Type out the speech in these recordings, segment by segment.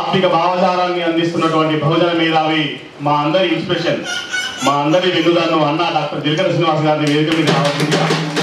ఆర్థిక భావజాలాన్ని అందిస్తున్నటువంటి బహుజన మేధావి మా అందరి ఇన్స్పిరేషన్ మా అందరి వెన్నుదాను అన్న డాక్టర్ జిలకర శ్రీనివాస్ గారిని వేదిక మీద రావాల్సిందిగా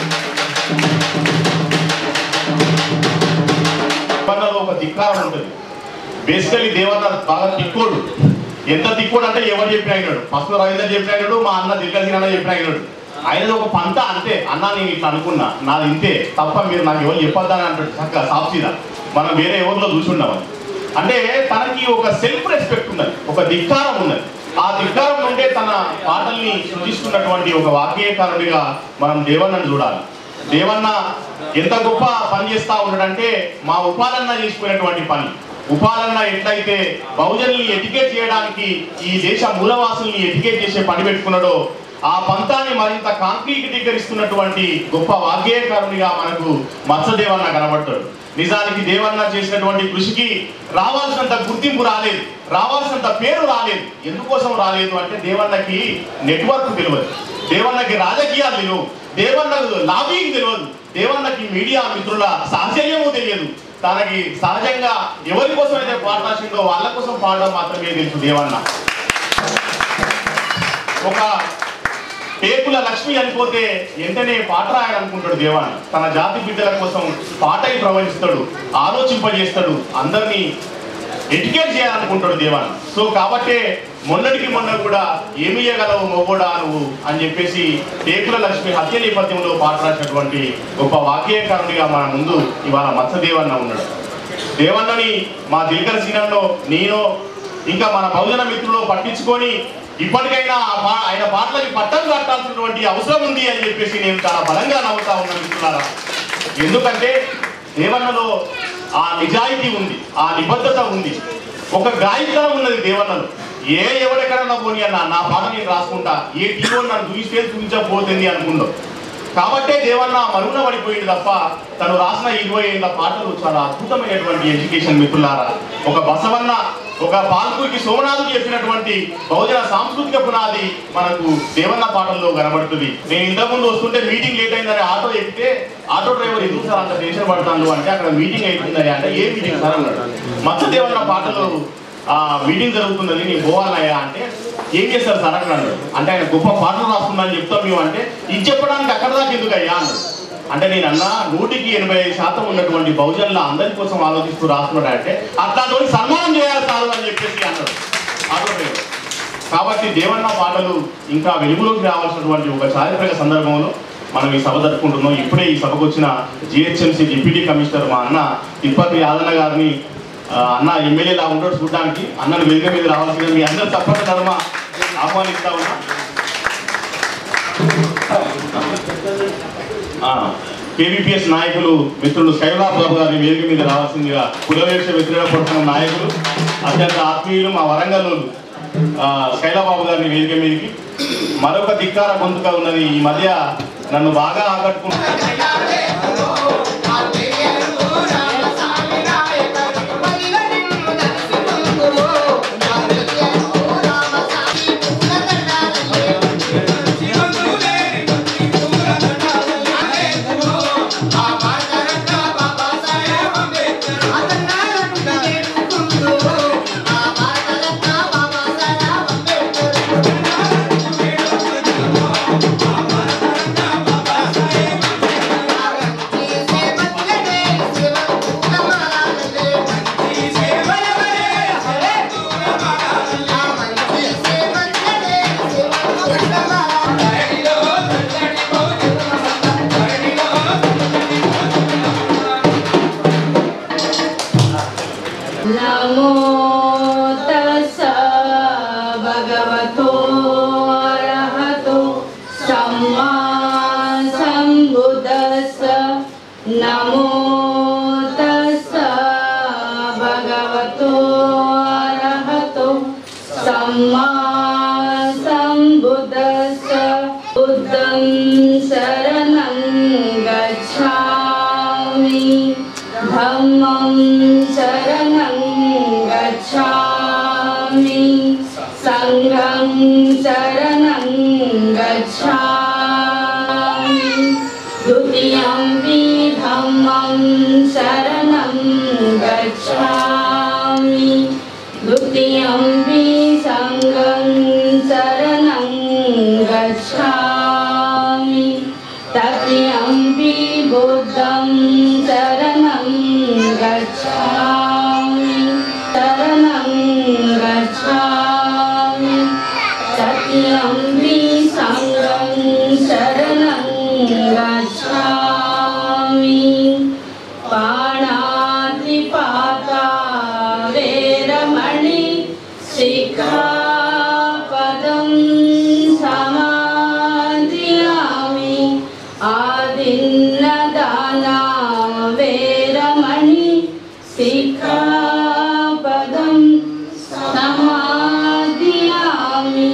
దేవన్నలో ఒక ధిక్కారం ఉంటుంది బేసికలీ దేవన్న బాగా తిక్కోడు ఎంత తిక్కోడు అంటే ఎవరు చెప్పిన అయినాడు ఫస్ట్ రవీంద్ర చెప్పిన అయినాడు మా అన్న దిల్కర్ అన్న చెప్పిన అయినాడు ఆయనది ఒక పంత అంతే అన్న నేను ఇట్లా అనుకున్నా నాది ఇంతే తప్ప మీరు నాకు ఎవరు చెప్పొద్దని అంటాడు చక్కగా సాక్షిగా మనం వేరే ఎవరిలో చూసుండమని అంటే తనకి ఒక సెల్ఫ్ రెస్పెక్ట్ ఉన్నది ఒక ధిక్కారం ఉన్నది ఆ ధిక్కారం నుండే తన పాటల్ని సృష్టిస్తున్నటువంటి ఒక వాక్యకారుడిగా మనం దేవన్నను చూడాలి దేవన్న ఎంత గొప్ప పని చేస్తా ఉన్నాడంటే మా ఉపాలన్న చేసుకునేటువంటి పని ఉపాలన్న ఎట్లయితే బహుజనుల్ని ఎటికేట్ చేయడానికి ఈ దేశ మూలవాసుల్ని ఎటికేట్ చేసే పని పెట్టుకున్నాడో ఆ పంతాన్ని మరింత కాంక్రీకీకరిస్తున్నటువంటి గొప్ప వాగ్గేయకారునిగా మనకు మత్స్యదేవన్న కనబడతాడు నిజానికి దేవన్న చేసినటువంటి కృషికి రావాల్సినంత గుర్తింపు రాలేదు రావాల్సినంత పేరు రాలేదు ఎందుకోసం రాలేదు అంటే దేవన్నకి నెట్వర్క్ తెలియదు దేవన్నకి రాజకీయాలు తెలియవు దేవన్నకు లాబింగ్ తెలియదు దేవన్నకి మీడియా మిత్రుల సాహచర్యము తెలియదు తనకి సహజంగా ఎవరి కోసం అయితే పాటరాసిందో వాళ్ళ కోసం పాడడం మాత్రమే తెలుసు దేవన్న ఒక పేకుల లక్ష్మి అనిపోతే వెంటనే పాట రాయాలనుకుంటాడు దేవాన్ తన జాతి బిడ్డల కోసం పాటని ప్రవహిస్తాడు ఆలోచింపజేస్తాడు అందరినీ ఎడ్యుకేట్ చేయాలనుకుంటాడు దేవాన్ సో కాబట్టే మొన్నటికి మొన్న కూడా ఏమి ఇయ్యగలవు మొగోడా నువ్వు అని చెప్పేసి టేకుల లక్ష్మి హత్య నేపథ్యంలో పాట రాసినటువంటి గొప్ప వాక్యకారునిగా మన ముందు ఇవాళ మత్స్యదేవన్న ఉన్నాడు దేవన్నని మా దిల్కర్ సీనంలో నేను ఇంకా మన బహుజన మిత్రులు పట్టించుకొని ఇప్పటికైనా ఆ పా- ఆయన పాటలకి పట్టం కట్టాల్సినటువంటి అవసరం ఉంది అని చెప్పేసి నేను చాలా బలంగా నవ్వుతా ఉన్నా మిత్రులారా ఎందుకంటే దేవన్నలో ఆ నిజాయితీ ఉంది ఆ నిబద్ధత ఉంది ఒక గాయకరం ఉన్నది దేవన్నలో ఏ ఎవరెక్కడన్నా పోనీ అన్న నా పాట నేను రాసుకుంటా ఏ టీవో నన్ను చూస్తే చూపించకపోతుంది అనుకుంటాం కాబట్టే దేవన్న మరుగున పడిపోయింది తప్ప తను రాసిన ఇరవై ఏళ్ళ పాటలు చాలా అద్భుతమైనటువంటి ఎడ్యుకేషన్ మిత్రులారా ఒక బసవన్న ఒక పాల్కుకి సోమనాథుడు చెప్పినటువంటి బహుజన సాంస్కృతిక పునాది మనకు దేవన్న పాటల్లో కనబడుతుంది నేను ఇంతకుముందు వస్తుంటే మీటింగ్ లేట్ అయిందని ఆటో ఎక్కితే ఆటో డ్రైవర్ ఎందుకు సార్ అంత టెన్షన్ పడతాను అంటే అక్కడ మీటింగ్ అవుతుందని అంటే ఏ మీటింగ్ సార్ అన్నాడు మత్స్య దేవన్న పాటలు ఆ మీటింగ్ జరుగుతున్నది నేను పోవాలయ్యా అంటే ఏం చేస్తారు సార్ అని అన్నాడు అంటే ఆయన గొప్ప పాటలు రాస్తుందని చెప్తాం మేము అంటే ఇది చెప్పడానికి అక్కడ దాకా ఎందుకు అయ్యా అన్నాడు అంటే నేను అన్నా నూటికి ఎనభై ఐదు శాతం ఉన్నటువంటి బహుజనుల అందరి కోసం ఆలోచిస్తూ రాస్తున్నాడు అంటే అట్లాంటి సన్మానం చేయాలి సార్ అని చెప్పేసి అన్నాడు ఆటో డ్రైవర్. కాబట్టి దేవన్న పాటలు ఇంకా వెలుగులోకి రావాల్సినటువంటి ఒక చారిత్రక సందర్భంలో మనం ఈ సభ జరుపుకుంటున్నాం ఇప్పుడే ఈ సభకు వచ్చిన జిహెచ్ఎంసీ డిప్యూటీ కమిషనర్ మా అన్న తిప్పతి యాదన్న గారిని ఆ, అన్న ఎమ్మెల్యే లా ఉంటాడు చూడడానికి అన్నను వేదిక మీద రావాల్సింది మీ అందరు తప్పక ధర్మ ఆహ్వానిస్తా ఉన్నా కేవీపీఎస్ నాయకులు మిత్రులు శైలాబ్ బాబు గారి వేదిక మీద రావాల్సిందిగా కులవేక్ష వ్యతిరేకపడుతున్న నాయకులు అత్యంత ఆత్మీయులు మా వరంగల్ శైలాబాబు గారిని వేదిక మీదకి మరొక ధిక్కార గొంతుగా ఉన్నది ఈ మధ్య నన్ను బాగా ఆకట్టుకుంటుంది నమో తస్స భగవతో అర్హతో సమ్మా సంబుద్దస్స నమో తస్స భగవతో అర్హతో సమ్మా సంబుద్దస్స బుద్ధం శరణం గచ్ఛామి धम्मं शरणं गच्छामि सङ्घं शरणं गच्छामि द्वितीयं वि धम्मं शरणं गच्छामि तत्यम्पि बुद्धं शरणं गच्छामि शरणं गच्छामि तत्यम्पि सङ्गं शरणं गच्छामि पाणातिपाता वेरमणि शिखापदं समाधियामि आदिन्नदाना वेरमणि शिखापदं समाधियामि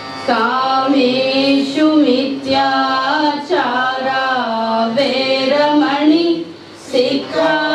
कामेषु मिथ्याचारा वेरमणि शिखा